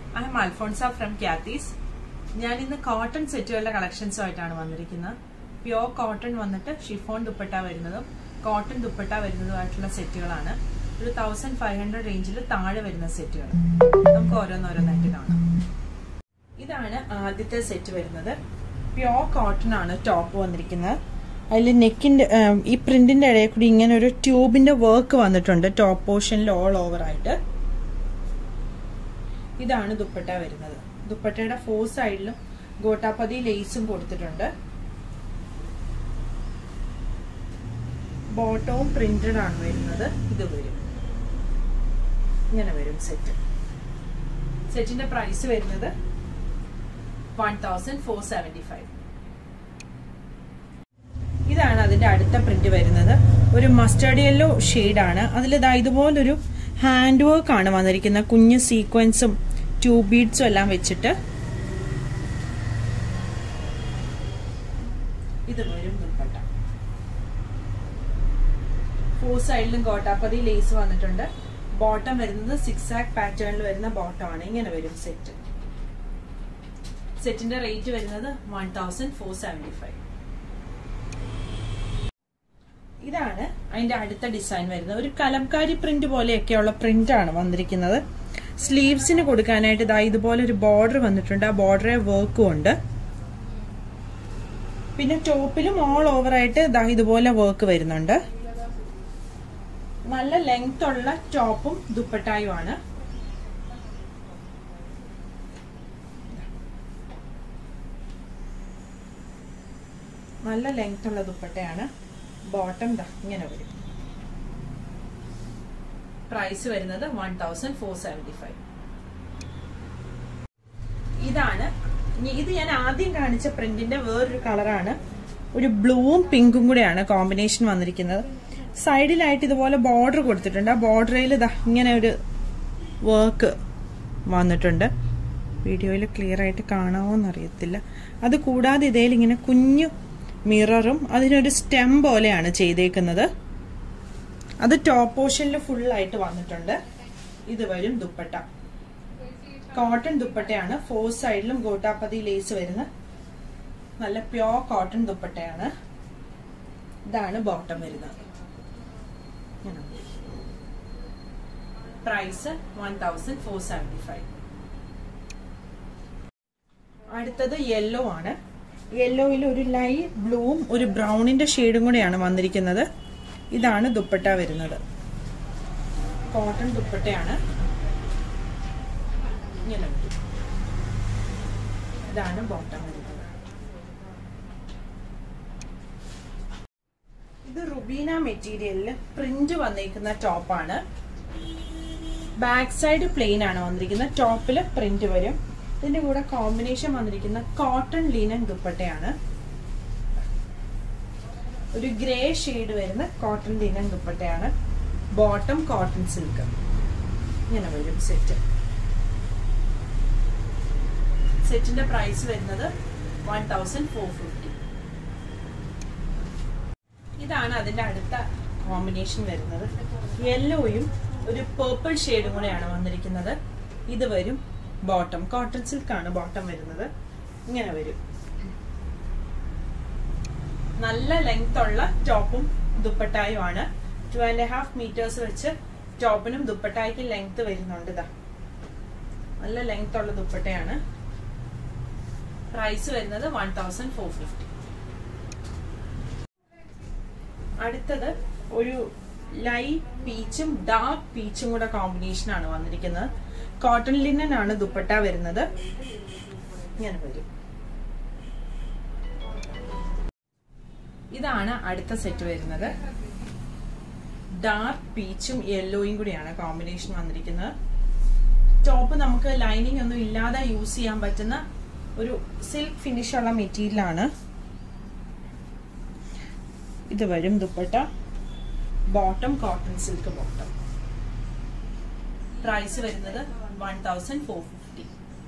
I am Alphonsa from Cathy's ഞാൻ ഇന്ന് cotton സെറ്റുകളുടെ കളക്ഷൻസുമായിട്ടാണ് വന്നിരിക്കുന്നത് പ്യോർ കോട്ടൺ വന്നിട്ട് ഷിഫോൺ ദുപ്പട്ട വരുന്നതും കോട്ടൺ ദുപ്പട്ട വരുന്നതുമായിട്ടുള്ള സെറ്റുകളാണ് ഒരു തൗസൻഡ് ഫൈവ് ഹൺഡ്രഡ് റേഞ്ചിൽ താഴെ വരുന്ന സെറ്റുകൾ നമുക്ക് ഓരോന്നോരോന്നായിട്ട് കാണാം ഇതാണ് ആദ്യത്തെ സെറ്റ് വരുന്നത് പ്യോർ കോട്ടൺ ആണ് ടോപ്പ് വന്നിരിക്കുന്നത് അതിൽ നെക്കിന്റെ ഈ പ്രിന്റിന്റെ ഇടയിൽ കൂടി ഇങ്ങനെ ഒരു ട്യൂബിന്റെ വർക്ക് വന്നിട്ടുണ്ട് ടോപ്പ് പോർഷനിൽ ഓൾ ഓവർ ആയിട്ട് ഇതാണ് ദുപ്പട്ട വരുന്നത് ദുപ്പട്ടയുടെ ഫോർ സൈഡിലും ഗോട്ടാപ്പതി ലേസും കൊടുത്തിട്ടുണ്ട് ബോട്ടവും പ്രിന്റഡ് ആണ് വരുന്നത് ഇത് വരും ഇങ്ങനെ വരും സെറ്റ് സെറ്റിന്റെ പ്രൈസ് വരുന്നത് one thousand four seventy five ഇതാണ് അതിന്റെ അടുത്ത പ്രിന്റ് വരുന്നത് ഒരു മസ്റ്റേർഡ് യെല്ലോ ആണ് അതിൽ ഇതാ ഇതുപോലൊരു ഹാൻഡ് വർക്ക് ആണ് വന്നിരിക്കുന്നത് കുഞ്ഞ് സീക്വൻസും ട്യൂബ് ബീഡ്സും എല്ലാം വെച്ചിട്ട് ഇത് വരും ദുപ്പട്ട ഫോർ സൈഡിലും ഗോട്ടാപ്പതി ലേസ് വന്നിട്ടുണ്ട് ബോട്ടം വരുന്നത് സിക്സ് ആക്ക് പാറ്റേണിൽ വരുന്ന ബോട്ടം ആണ് ഇങ്ങനെ വരും സെറ്റ് സെറ്റിന്റെ റേറ്റ് വരുന്നത് one thousand four seventy five ഇതാണ് അതിന്റെ അടുത്ത ഡിസൈൻ വരുന്നത് ഒരു കലംകാരി പ്രിന്റ് പോലെയൊക്കെയുള്ള പ്രിന്റ് ആണ് വന്നിരിക്കുന്നത് സ്ലീവ്സിന് കൊടുക്കാനായിട്ട് ഇതാ ഇതുപോലെ ഒരു ബോർഡർ വന്നിട്ടുണ്ട് ആ ബോർഡറെ വർക്കും ഉണ്ട് പിന്നെ ടോപ്പിലും ഓൾ ഓവർ ആയിട്ട് ഇതാ ഇതുപോലെ വർക്ക് വരുന്നുണ്ട് നല്ല ലെങ്ത് ഉള്ള ടോപ്പും ദുപ്പട്ടായുമാണ് നല്ല ലെങ്ത് ഉള്ള ദുപ്പട്ടയാണ് ബോട്ടം ദാ ഇങ്ങനെ വരും പ്രൈസ് വരുന്നത് one thousand four seventy five ഇതാണ് ഇത് ഞാൻ ആദ്യം കാണിച്ച പ്രിന്റിന്റെ വേറൊരു കളറാണ് ഒരു ബ്ലൂവും പിങ്കും കൂടെയാണ് കോമ്പിനേഷൻ വന്നിരിക്കുന്നത് സൈഡിലായിട്ട് ഇതുപോലെ ബോർഡർ കൊടുത്തിട്ടുണ്ട് ആ ബോർഡറിൽ ഇതാ ഇങ്ങനെ ഒരു വർക്ക് വന്നിട്ടുണ്ട് വീഡിയോയിൽ ക്ലിയർ ആയിട്ട് കാണാമോന്ന് അറിയത്തില്ല അത് കൂടാതെ ഇതേൽ ഇങ്ങനെ കുഞ്ഞു മിററും അതിനൊരു സ്റ്റെം പോലെയാണ് ചെയ്തേക്കുന്നത് അത് ടോപ്പ് പോർഷനിൽ ഫുൾ ആയിട്ട് വന്നിട്ടുണ്ട് ഇത് വരും ദുപ്പട്ട കോട്ടൺ ദുപ്പട്ടയാണ് ഫോർ സൈഡിലും ഗോട്ടാപ്പതി ലേസ് വരുന്ന നല്ല പ്യോർ കോട്ടൺ ദുപ്പട്ടയാണ് ഇതാണ് ബോട്ടം വരുന്നത് price one thousand four seventy five അടുത്തത് യെല്ലോ ആണ് യെല്ലോയിൽ ഒരു ലൈറ്റ് ബ്ലൂവും ഒരു ബ്രൗണിന്റെ ഷെയ്ഡും കൂടെയാണ് വന്നിരിക്കുന്നത് ഇതാണ് ദുപ്പട്ട വരുന്നത് കോട്ടൺ ദുപ്പട്ടയാണ് ഇങ്ങനെ വരും ഇതാണ് ബോട്ടം വരുന്നത് ഇത് റുബീന മെറ്റീരിയലിൽ പ്രിന്റ് വന്നിരിക്കുന്ന ടോപ്പാണ് ബാക്ക് സൈഡ് പ്ലെയിൻ ആണ് വന്നിരിക്കുന്നത് ടോപ്പിൽ പ്രിന്റ് വരും ഇതിന്റെ കൂടെ കോമ്പിനേഷൻ വന്നിരിക്കുന്ന കോട്ടൺ ലീനൻ ദുപ്പട്ടയാണ് ഒരു ഗ്രേ ഷെയ്ഡ് വരുന്ന കോട്ടൺ ലീനൻ ദുപ്പട്ടയാണ് ബോട്ടം കോട്ടൺ സിൽക്ക് ഇങ്ങനെ വരും സെറ്റ് സെറ്റിന്റെ പ്രൈസ് വരുന്നത് വൺ തൗസൻഡ് ഫോർ ഫിഫ്റ്റി ഇതാണ് അതിന്റെ അടുത്ത കോമ്പിനേഷൻ വരുന്നത് യെല്ലോയും ഒരു പേർപ്പിൾ ഷെയ്ഡും കൂടെയാണ് വന്നിരിക്കുന്നത് ഇത് വരും ബോട്ടം കോട്ടൺ സിൽക്ക് ആണ് ബോട്ടം വരുന്നത് ഇങ്ങനെ വരും നല്ല ലെങ്ത് ഉള്ള ടോപ്പും ദുപ്പട്ടായും ആണ് ടു ആൻഡ് ഹാഫ് മീറ്റേഴ്സ് വെച്ച് ടോപ്പിനും ദുപ്പട്ടായ്ക്കും ലെങ്ത് വരുന്നുണ്ട് ഇതാ നല്ല ലെങ്ത് ഉള്ള ദുപ്പട്ടയാണ് പ്രൈസ് വരുന്നത് വൺ തൗസൻഡ് ഫോർ ഫിഫ്റ്റി അടുത്തത് ഒരു ലൈറ്റ് പീച്ചും ഡാർക്ക് പീച്ചും കൂടെ കോമ്പിനേഷൻ ആണ് വന്നിരിക്കുന്നത് കോട്ടൺ ലിനൻ ആണ് ദുപ്പട്ട വരുന്നത് ഇങ്ങനെ വരും ഇതാണ് അടുത്ത സെറ്റ് വരുന്നത് ഡാർക്ക് പീച്ചും യെല്ലോയും കൂടിയാണ് കോമ്പിനേഷൻ വന്നിരിക്കുന്നത് ടോപ്പ് നമുക്ക് ലൈനിങ് ഒന്നും ഇല്ലാതെ യൂസ് ചെയ്യാൻ പറ്റുന്ന ഒരു സിൽക്ക് ഫിനിഷ് ഉള്ള മെറ്റീരിയൽ ആണ് ഇത് വരും dupatta bottom cotton silk bottom price വരുന്നത് വൺ തൗസൻഡ് ഫോർ ഫിഫ്റ്റി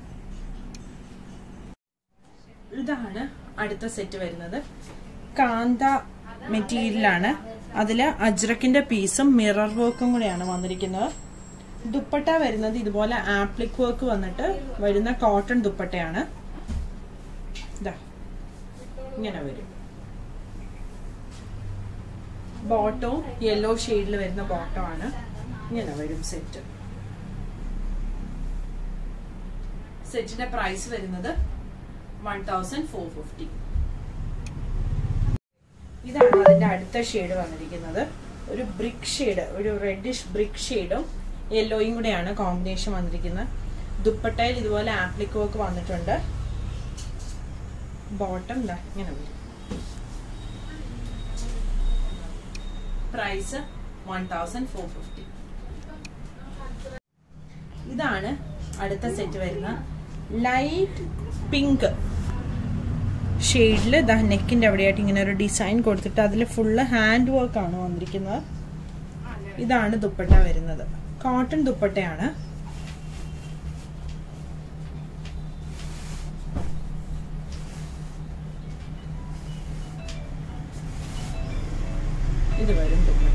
ഇതാണ് അടുത്ത സെറ്റ് വരുന്നത് കാന്ത മെറ്റീരിയലാണ് അതിൽ അജ്രക്കിന്റെ പീസും മിറർ വർക്കും കൂടെയാണ് വന്നിരിക്കുന്നത് ദുപ്പട്ട വരുന്നത് ഇതുപോലെ ആപ്ലിക് വർക്ക് വന്നിട്ട് വരുന്ന കോട്ടൺ ദുപ്പട്ടയാണ് ഇതാ ഇങ്ങനെ വരും ബോട്ടവും യെല്ലോ ഷെയ്ഡിൽ വരുന്ന ബോട്ടം ആണ് ഇങ്ങനെ വരും സെറ്റ് സെറ്റിന്റെ പ്രൈസ് വരുന്നത് വൺ തൗസൻഡ് ഫോർ ഫിഫ്റ്റി ഇതാണ് അതിന്റെ അടുത്ത ഷെയ്ഡ് വന്നിരിക്കുന്നത് ഒരു ബ്രിക്ക് ഷെയ്ഡ് ഒരു റെഡിഷ് ബ്രിക്ക് ഷെയ്ഡും യെല്ലോയും കൂടെയാണ് കോമ്പിനേഷൻ വന്നിരിക്കുന്നത് ദുപ്പട്ടയിൽ ഇതുപോലെ ആപ്ലിക് വർക്ക് വന്നിട്ടുണ്ട് ബോട്ടം ഇതാ ഇങ്ങനെ വരും price one thousand four fifty ഇതാണ് അടുത്ത സെറ്റ് വരുന്ന ലൈറ്റ് പിങ്ക് ഷെയ്ഡിൽ ദാ നെക്കിന്റെ അവിടെയായിട്ട് ഇങ്ങനെ ഒരു ഡിസൈൻ കൊടുത്തിട്ട് അതിൽ ഫുള്ള് ഹാൻഡ് വർക്ക് ആണ് വന്നിരിക്കുന്നത് ഇതാണ് ദുപ്പട്ട വരുന്നത് കോട്ടൺ ദുപ്പട്ടയാണ് ഇത് വരും ദുപ്പട്ട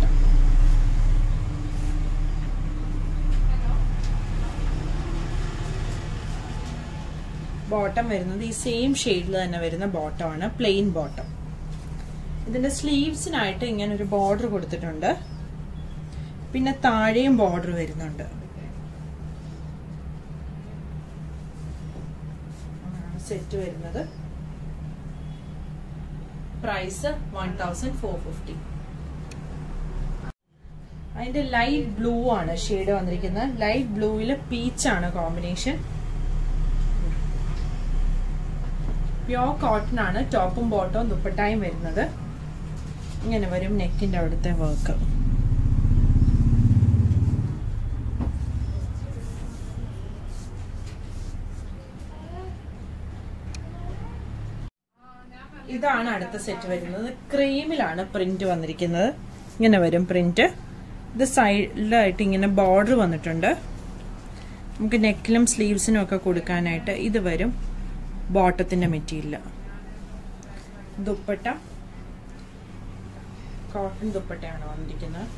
ബോട്ടം വരുന്നത് ഈ സെയിം ഷെയ്ഡിൽ തന്നെ വരുന്ന ബോട്ടം ആണ് പ്ലെയിൻ ബോട്ടം ഇതിന്റെ സ്ലീവ്സിനായിട്ട് ഇങ്ങനെ ഒരു ബോർഡർ കൊടുത്തിട്ടുണ്ട് പിന്നെ താഴെയും ബോർഡർ വരുന്നുണ്ട് സെറ്റ് വരുന്നത് price one thousand four fifty അതിന്റെ ലൈറ്റ് ബ്ലൂ ആണ് ഷെയ്ഡ് വന്നിരിക്കുന്നത് ലൈറ്റ് ബ്ലൂവിൽ പീച്ച് ആണ് കോമ്പിനേഷൻ പ്യോർ കോട്ടൺ ആണ് ടോപ്പും ബോട്ടവും ദുപ്പട്ടായും വരുന്നത് ഇങ്ങനെ വരും നെക്കിന്റെ അവിടുത്തെ വർക്ക് ഇതാണ് അടുത്ത സെറ്റ് വരുന്നത് ക്രീമിലാണ് പ്രിന്റ് വന്നിരിക്കുന്നത് ഇങ്ങനെ വരും പ്രിന്റ് ഇത് സൈഡിലായിട്ട് ഇങ്ങനെ ബോർഡർ വന്നിട്ടുണ്ട് നമുക്ക് നെക്കിലും സ്ലീവ്സിനും ഒക്കെ കൊടുക്കാനായിട്ട് ഇത് വരും ബോട്ടത്തിന്റെ മെറ്റീരിയൽ ദുപ്പട്ട കോട്ടൺ ദുപ്പട്ടയാണ് വന്നിരിക്കുന്നത്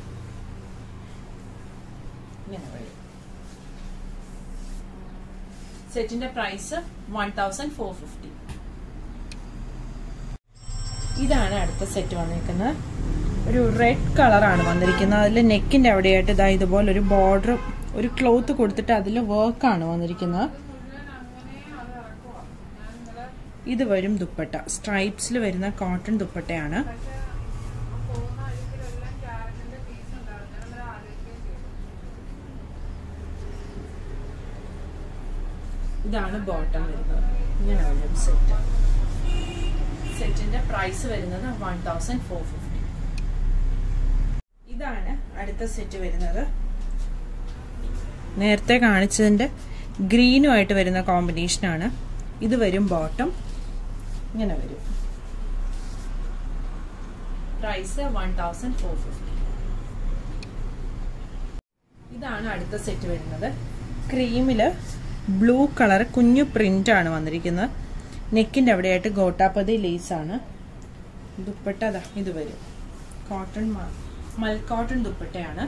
ഇങ്ങനെ വരും സെറ്റിന്റെ price one thousand four fifty ഇതാണ് അടുത്ത സെറ്റ് വന്നിരിക്കുന്നത് ഒരു റെഡ് കളറാണ് വന്നിരിക്കുന്നത് അതിൽ നെക്കിന്റെ അവിടെയായിട്ട് ഇതാ ഇതുപോലെ ഒരു ബോർഡർ ഒരു ക്ലോത്ത് കൊടുത്തിട്ട് അതിൽ വർക്കാണ് വന്നിരിക്കുന്നത് ഇത് വരും ദുപ്പട്ട സ്ട്രൈപ്സിൽ വരുന്ന കോട്ടൺ ദുപ്പട്ടയാണ് ഇതാണ് ബോട്ടം വരുന്നത് ഇങ്ങനെ വരും സെറ്റ് സെറ്റിന്റെ പ്രൈസ് വരുന്നത് വൺ തൗസൻഡ് ഫോർ ഫിഫ്റ്റി ഇതാണ് അടുത്ത സെറ്റ് വരുന്നത് നേരത്തെ കാണിച്ചതിന്റെ ഗ്രീനുമായിട്ട് വരുന്ന കോമ്പിനേഷനാണ് ഇത് വരും ബോട്ടം ഇങ്ങനെ വരും price one thousand four fifty ഇതാണ് അടുത്ത സെറ്റ് വരുന്നത് ക്രീമില് ബ്ലൂ കളർ കുഞ്ഞു പ്രിന്റ് ആണ് വന്നിരിക്കുന്നത് നെക്കിന്റെ അവിടെയായിട്ട് ഗോട്ടാപ്പതി ലേസ് ആണ് ദുപ്പട്ട അതാ ഇത് വരും കോട്ടൺ മൽ കോട്ടൺ ദുപ്പട്ടയാണ്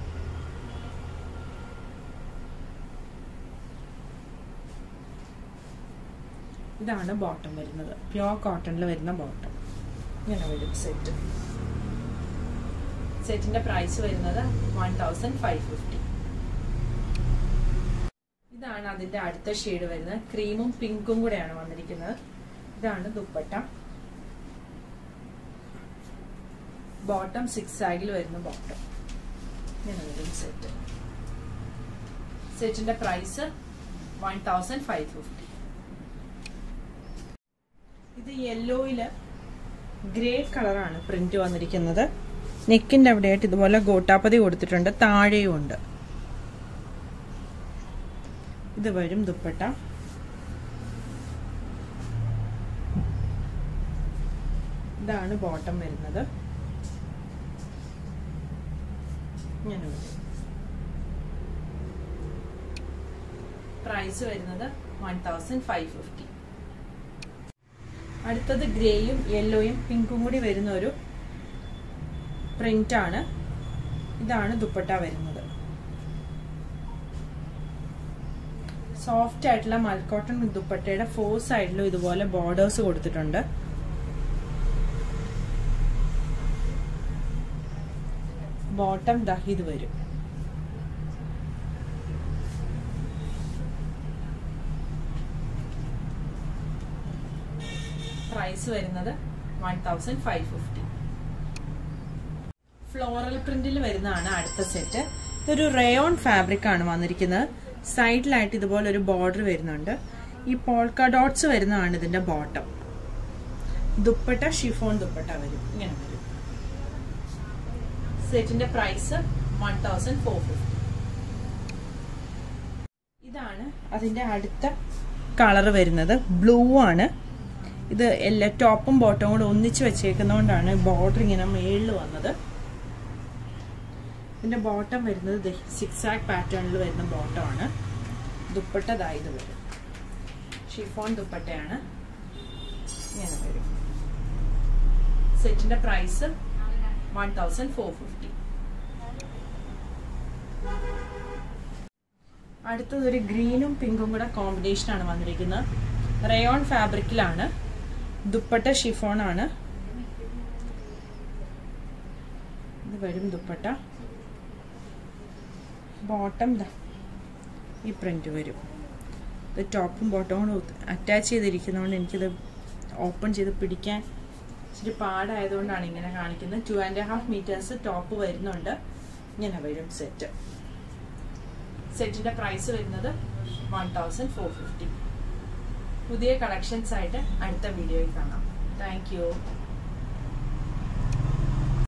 ഇതാണ് ബോട്ടം വരുന്നത് പ്യോർ കോട്ടണിൽ വരുന്ന ബോട്ടം ഇങ്ങനെ വരും സെറ്റ് സെറ്റിന്റെ പ്രൈസ് വരുന്നത് വൺ തൗസൻഡ് ഫൈവ് ഫിഫ്റ്റി ഇതാണ് അതിന്റെ അടുത്ത ഷെയ്ഡ് വരുന്നത് ക്രീമും പിങ്കും കൂടെയാണ് വന്നിരിക്കുന്നത് ഇതാണ് ദുപ്പട്ട ബോട്ടം സിക്സ് ആഗിൽ വരുന്ന ബോട്ടം ഇങ്ങനെ വരും സെറ്റ് സെറ്റിന്റെ price one thousand five fifty ഇത് യെല്ലോയില് ഗ്രേ കളറാണ് പ്രിന്റ് വന്നിരിക്കുന്നത് നെക്കിന്റെ അവിടെയായിട്ട് ഇതുപോലെ ഗോട്ടാപ്പതി കൊടുത്തിട്ടുണ്ട് താഴെയും ഉണ്ട് ഇത് വരും ദുപ്പട്ട ഇതാണ് ബോട്ടം വരുന്നത് ഇങ്ങനെ വരും പ്രൈസ് വരുന്നത് വൺ തൗസൻഡ് ഫൈവ് ഫിഫ്റ്റി അടുത്തത് ഗ്രേയും യെല്ലോയും പിങ്കും കൂടി വരുന്ന ഒരു പ്രിന്റ് ആണ് ഇതാണ് ദുപ്പട്ട വരുന്നത് സോഫ്റ്റ് ആയിട്ടുള്ള മൽക്കോട്ടൺ ദുപ്പട്ടയുടെ ഫോർ സൈഡിലും ഇതുപോലെ ബോർഡേഴ്സ് കൊടുത്തിട്ടുണ്ട് ബോട്ടം ദ ഇത് വരും പ്രൈസ് വരുന്നത് one thousand five fifty floral പ്രിന്റിൽ വരുന്നതാണ് അടുത്ത സെറ്റ് ഇതൊരു റയോൺ ഫാബ്രിക് ആണ് വന്നിരിക്കുന്നത് സൈഡിലായിട്ട് ഇതുപോലെ ഒരു ബോർഡർ വരുന്നുണ്ട് ഈ പോൾക്ക ഡോട്ട്സ് വരുന്നതാണ് ഇതിന്റെ ബോട്ടം ദുപ്പട്ട ഷിഫോൺ ദുപ്പട്ട വരും ഇങ്ങനെ വരും സെറ്റിന്റെ price one thousand four fifty ഇതാണ് അതിന്റെ അടുത്ത കളർ വരുന്നത് ബ്ലൂ ആണ് ഇത് എല്ലാ ടോപ്പും ബോട്ടവും കൂടെ ഒന്നിച്ച് വെച്ചേക്കുന്നതുകൊണ്ടാണ് ബോർഡർ ഇങ്ങനെ മേളിൽ വന്നത് ഇതിന്റെ ബോട്ടം വരുന്നത് സിക്സ് ആക്ക് പാറ്റേണിൽ വരുന്ന ബോട്ടമാണ് ദുപ്പട്ട ഇത് വരും ഷിഫോൺ ദുപ്പട്ടയാണ് ഇങ്ങനെ വരും സെറ്റിന്റെ price one thousand four fifty അടുത്തത് ഒരു ഗ്രീനും പിങ്കും കൂടെ കോമ്പിനേഷൻ ആണ് വന്നിരിക്കുന്നത് റയോൺ ഫാബ്രിക്കിലാണ് ദുപ്പട്ട ഷിഫോൺ ആണ് ഇത് വരും ദുപ്പട്ട ബോട്ടം ഈ പ്രിന്റ് വരും ഇത് ടോപ്പും ബോട്ടവും കൂടെ അറ്റാച്ച് ചെയ്തിരിക്കുന്നതുകൊണ്ട് എനിക്കിത് ഓപ്പൺ ചെയ്ത് പിടിക്കാൻ ഇച്ചിരി പാടായതുകൊണ്ടാണ് ഇങ്ങനെ കാണിക്കുന്നത് two and half meters top വരുന്നുണ്ട് ഇങ്ങനെ വരും സെറ്റ് സെറ്റിന്റെ പ്രൈസ് വരുന്നത് വൺ തൗസൻഡ് ഫോർ ഫിഫ്റ്റി പുതിയ കളക്ഷൻസ് ആയിട്ട് അടുത്ത വീഡിയോയിൽ കാണാം താങ്ക് യു